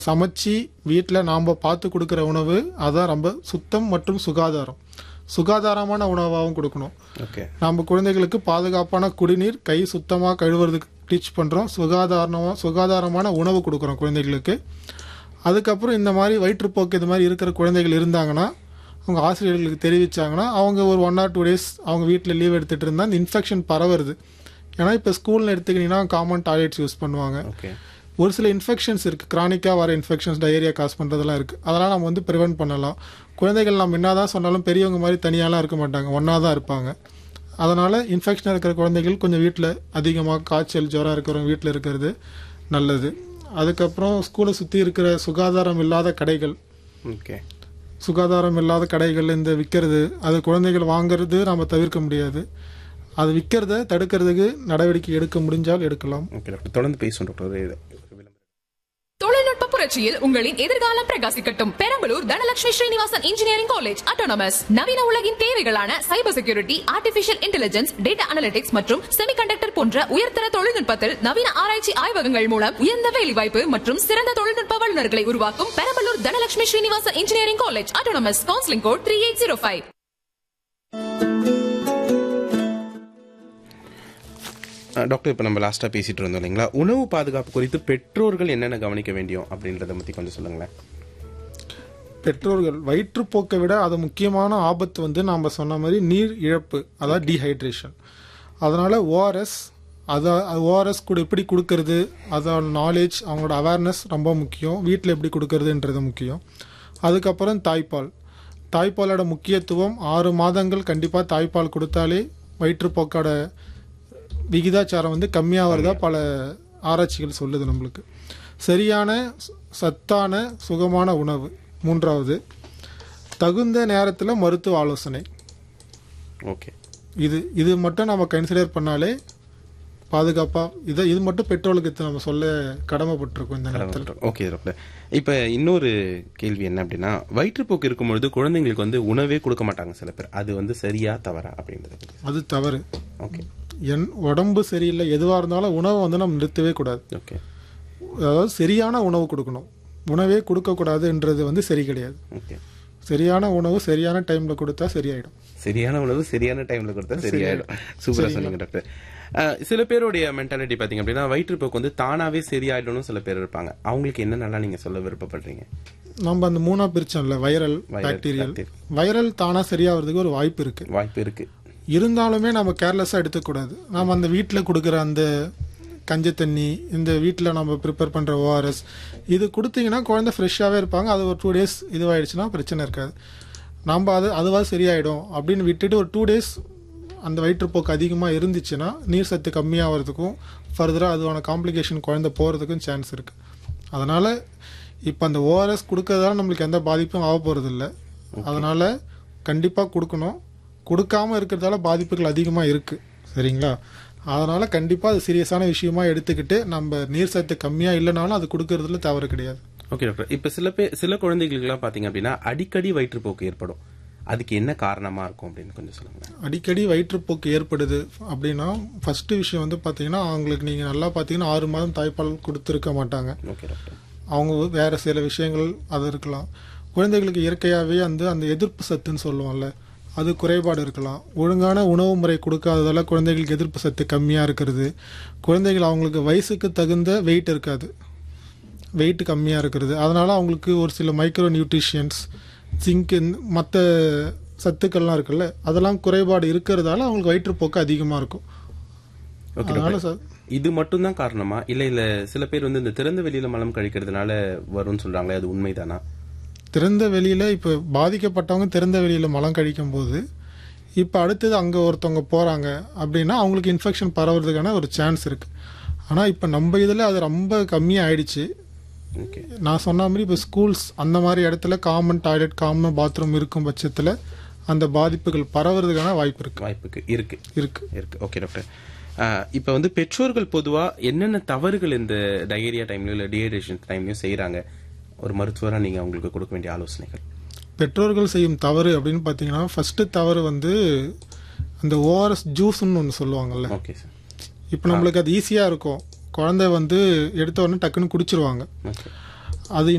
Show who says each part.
Speaker 1: சமைச்சு வீட்டில் நாம் பார்த்து கொடுக்குற உணவு அதான் ரொம்ப சுத்தம் மற்றும் சுகாதாரம் சுகாதாரமான உணவாகவும் கொடுக்கணும்
Speaker 2: ஓகே
Speaker 1: நம்ம குழந்தைகளுக்கு பாதுகாப்பான குடிநீர் கை சுத்தமாக கழுவுறதுக்கு டீச் பண்ணுறோம் சுகாதாரமாக சுகாதாரமான உணவு கொடுக்குறோம் குழந்தைகளுக்கு அதுக்கப்புறம் இந்த மாதிரி வயிற்றுப்போக்கு இது மாதிரி இருக்கிற குழந்தைகள் இருந்தாங்கன்னா அவங்க ஆசிரியர்களுக்கு தெரிவிச்சாங்கன்னா அவங்க ஒரு ஒன் ஆர் டூ டேஸ் அவங்க வீட்டில் லீவ் எடுத்துகிட்டு இருந்தால் இந்த இன்ஃபெக்ஷன் பரவுறது ஏன்னா இப்போ ஸ்கூலில் எடுத்துக்கிட்டிங்கன்னா காமன் டாய்லெட்ஸ் யூஸ் பண்ணுவாங்க
Speaker 2: ஓகே
Speaker 1: ஒரு சில இன்ஃபெக்ஷன்ஸ் இருக்குது க்ரானிக்காக வர இன்ஃபெக்ஷன்ஸ் டயரியா காஸ் பண்ணுறதெல்லாம் இருக்குது அதெல்லாம் நம்ம வந்து ப்ரிவென்ட் பண்ணலாம் குழந்தைகள் நம்ம என்னதான் சொன்னாலும் பெரியவங்க மாதிரி தனியாலாம் இருக்க மாட்டாங்க ஒன்றா தான் இருப்பாங்க அதனால் இன்ஃபெக்ஷன் இருக்கிற குழந்தைகள் கொஞ்சம் வீட்டில் அதிகமாக காய்ச்சல் ஜுரம் இருக்கிறவங்க வீட்டில் இருக்கிறது நல்லது அதுக்கப்புறம் ஸ்கூலை சுற்றி இருக்கிற சுகாதாரம் இல்லாத கடைகள்
Speaker 2: ஓகே
Speaker 1: சுகாதாரம் இல்லாத கடைகள் இந்த விற்கிறது அது குழந்தைகள் வாங்குறது நம்ம தவிர்க்க முடியாது அது விற்கிறத தடுக்கிறதுக்கு நடவடிக்கை எடுக்க முடிஞ்சால் எடுக்கலாம்
Speaker 2: ஓகே டாக்டர் தொடர்ந்து பேசுவோம் டாக்டர் ஒரு ஒரு விளம்பரம்.
Speaker 3: தொழில்நுட்ப புரட்சியில் உங்களின் எதிர்காலம் பிரகாசிக்கட்டும் Perambalur Dhanalakshmi Srinivasan engineering college autonomous நவீன உலகின் தேவைகளான cyber security artificial intelligence data analytics மற்றும் செமிகண்டக்டர் போன்ற உயர்தர தொழில்நுட்பத்தில் நவீன ஆராய்ச்சி ஆய்வகங்கள் மூலம் உயர்ந்த வேலைவாய்ப்பு மற்றும் சிறந்த தொழில்நுட்ப வல்லுநர்களை உருவாக்கும் Perambalur Dhanalakshmi Srinivasan engineering college autonomous counselling code three eight zero five
Speaker 2: அஹ், டாக்டர் இப்போ நம்ம லாஸ்ட்டாக பேசிட்டு இருந்தோம் இல்லைங்களா உணவு பாதுகாப்பு குறித்து பெற்றோர்கள் என்னென்ன கவனிக்க வேண்டியும் அப்படின்றத பற்றி கொஞ்சம் சொல்லுங்களேன்
Speaker 1: பெற்றோர்கள் வயிற்றுப்போக்கை விட அது முக்கியமான ஆபத்து வந்து நாம் சொன்ன மாதிரி நீர் இழப்பு அதாவது டீஹைட்ரேஷன் அதனால் ஓஆர்எஸ் அதை ஓஆர்எஸ் கூட எப்படி கொடுக்கறது அதோட நாலேஜ் அவங்களோட அவேர்னஸ் ரொம்ப முக்கியம் வீட்டில் எப்படி கொடுக்கறதுன்றது முக்கியம் அதுக்கப்புறம் தாய்ப்பால் தாய்ப்பாலோட முக்கியத்துவம் ஆறு மாதங்கள் கண்டிப்பாக தாய்ப்பால் கொடுத்தாலே வயிற்றுப்போக்கோட விகிதாச்சாரம் வந்து கம்மியாகிறதா பல ஆராய்ச்சிகள் சொல்லுது நம்மளுக்கு சரியான ச- சத்தான சுகமான உணவு மூன்றாவது தகுந்த நேரத்தில் மருத்துவ ஆலோசனை
Speaker 2: ஓகே
Speaker 1: இது இது மட்டும் நம்ம கன்சிடர் பண்ணாலே பாதுகாப்பாக இதை இது மட்டும் பெட்ரோலுக்கு நம்ம சொல்ல கடமைப்பட்டிருக்கோம் இந்த நேரத்தில்
Speaker 2: ஓகே டாக்டர் இப்போ இன்னொரு கேள்வி என்ன அப்படின்னா வயிற்றுப்போக்கு இருக்கும்பொழுது குழந்தைங்களுக்கு வந்து உணவே கொடுக்க மாட்டாங்க சில பேர் அது வந்து சரியா தவறா அப்படின்றத பத்தி.
Speaker 1: அது தவறு
Speaker 2: ஓகே
Speaker 1: என் உடம்பு சரியில்லை எதுவாக இருந்தாலும் உணவை வந்து நம்ம நிறுத்தவே கூடாது
Speaker 2: ஓகே
Speaker 1: அதாவது சரியான உணவு கொடுக்கணும் உணவே கொடுக்கக்கூடாதுன்றது வந்து சரி கிடையாது
Speaker 2: ஓகே
Speaker 1: சரியான உணவு சரியான டைமில் கொடுத்தா சரியாயிடும்
Speaker 2: சரியான உணவு சரியான டைம்ல கொடுத்தா சரியாயிடும் சூப்பரா சொன்னீங்க டாக்டர் அஹ், சில பேருடைய மென்டாலிட்டி பாத்தீங்க அப்படின்னா வயிற்றுப்போக்கு வந்து தானாவே சரியாயிடும்னு சில பேர் இருப்பாங்க அவங்களுக்கு என்னென்னலாம் நீங்க சொல்ல விருப்பப்படுறீங்க
Speaker 1: நம்ம அந்த மூணா பிரிச்சோம்ல viral
Speaker 2: Viral,
Speaker 1: bacterial
Speaker 2: bacterial.
Speaker 1: Viral தானா சரியாகிறதுக்கு ஒரு வாய்ப்பு இருக்கு
Speaker 2: வாய்ப்பு இருக்கு
Speaker 1: இருந்தாலுமே நம்ம கேர்லெஸ்ஸாக எடுத்துக்கூடாது நம்ம அந்த வீட்டில் கொடுக்குற அந்த கஞ்சி தண்ணி இந்த வீட்டில் நம்ம ப்ரிப்பேர் பண்ணுற ஓஆர்எஸ் இது கொடுத்தீங்கன்னா குழந்தை ஃப்ரெஷ்ஷாகவே இருப்பாங்க அது ஒரு டூ டேஸ் இதுவாயிடுச்சுன்னா பிரச்சனை இருக்காது நம்ம அது அதுவாக சரியாயிடும் அப்படின்னு விட்டுட்டு ஒரு டூ டேஸ் அந்த வயிற்றுப்போக்கு அதிகமாக இருந்துச்சுன்னா நீர் சத்து கம்மியாகிறதுக்கும் ஃபர்தராக அதுவான காம்ப்ளிகேஷன் குழந்தை போகிறதுக்கும் சான்ஸ் இருக்குது அதனால் இப்போ அந்த ஓஆர்எஸ் கொடுக்கறதால நம்மளுக்கு எந்த பாதிப்பும் ஆக போகிறதில்ல அதனால் கண்டிப்பாக கொடுக்கணும் கொடுக்காம இருக்கிறதால பாதிப்புகள் அதிகமாக இருக்குது சரிங்களா அதனால் கண்டிப்பாக அது சீரியஸான விஷயமா எடுத்துக்கிட்டு நம்ம நீர் சத்து கம்மியாக இல்லைனாலும் அது கொடுக்கறதுல தவறு கிடையாது
Speaker 2: ஓகே டாக்டர் இப்ப சில பேர் சில குழந்தைகளுக்குலாம் பாத்தீங்க அப்படின்னா அடிக்கடி வயிற்றுப்போக்கு ஏற்படும் அதுக்கு என்ன காரணமா இருக்கும் அப்படின்னு கொஞ்சம் சொல்லுங்க
Speaker 1: அடிக்கடி வயிற்றுப்போக்கு ஏற்படுது அப்படின்னா ஃபர்ஸ்ட் விஷயம் வந்து பார்த்தீங்கன்னா அவங்களுக்கு நீங்கள் நல்லா பார்த்தீங்கன்னா ஆறு மாதம் தாய்ப்பால் கொடுத்துருக்க மாட்டாங்க
Speaker 2: ஓகே டாக்டர்
Speaker 1: அவங்க வேற சில விஷயங்கள் அது இருக்கலாம் குழந்தைகளுக்கு இயற்கையாகவே அந்த அந்த எதிர்ப்பு சத்துன்னு சொல்லுவோம்ல அது குறைபாடு இருக்கலாம் ஒழுங்கான உணவு முறை கொடுக்காததால குழந்தைகளுக்கு எதிர்ப்பு சத்து கம்மியாக இருக்கிறது குழந்தைகள் அவங்களுக்கு வயசுக்கு தகுந்த வெயிட் இருக்காது வெயிட் கம்மியாக இருக்கிறது அதனால அவங்களுக்கு ஒரு சில மைக்ரோ நியூட்ரிஷியன்ஸ் ஜிங்க் மற்ற சத்துக்கள்லாம் இருக்குல்ல அதெல்லாம் குறைபாடு இருக்கிறதால அவங்களுக்கு வயிற்றுப்போக்கு அதிகமாக இருக்கும்
Speaker 2: ஓகே
Speaker 1: அதனால
Speaker 2: டாக்டர்
Speaker 1: சார்
Speaker 2: இது மட்டும் தான் காரணமா இல்ல இல்ல சில பேர் வந்து இந்த திறந்த வெளியில மலம் கழிக்கிறதுனால வரும்னு சொல்றாங்களே அது உண்மைதானா
Speaker 1: திறந்த வெளியில இப்போ பாதிக்கப்பட்டவங்க திறந்த வெளியில மலம் கழிக்கும் போது இப்போ அடுத்தது அங்கே ஒருத்தவங்க போகிறாங்க அப்படின்னா அவங்களுக்கு இன்ஃபெக்ஷன் பரவுறதுக்கான ஒரு சான்ஸ் இருக்கு ஆனால் இப்போ நம்ம இதில் அது ரொம்ப கம்மியாக ஆயிடுச்சு
Speaker 2: ஓகே
Speaker 1: நான் சொன்ன மாதிரி இப்போ ஸ்கூல்ஸ் அந்த மாதிரி இடத்துல காமன் டாய்லெட் காமன் பாத்ரூம் இருக்கும் பட்சத்தில் அந்த பாதிப்புகள் பரவுறதுக்கான வாய்ப்பு இருக்கு
Speaker 2: வாய்ப்புக்கு இருக்கு
Speaker 1: இருக்கு
Speaker 2: இருக்கு ஓகே டாக்டர் ஆஹ் இப்ப வந்து பெற்றோர்கள் பொதுவா என்னென்ன தவறுகள் இந்த டயரியா டைம்லயும் இல்ல டீஹைட்ரேஷன் டைம்லயும் செய்யறாங்க ஒரு மருத்துவரா நீங்க அவங்களுக்கு கொடுக்க வேண்டிய ஆலோசனைகள்
Speaker 1: பெற்றோர்கள் செய்யும் தவறு அப்படின்னு பார்த்தீங்கன்னா ஃபர்ஸ்ட் தவறு வந்து அந்த ஓஆர்எஸ் ஜூஸ்ன்னு ஒன்று சொல்லுவாங்கல்ல
Speaker 2: ஓகே சார்
Speaker 1: இப்போ நம்மளுக்கு அது ஈஸியாக இருக்கும் குழந்தை வந்து எடுத்த உடனே டக்குன்னு குடிச்சிருவாங்க
Speaker 2: ஓகே
Speaker 1: அது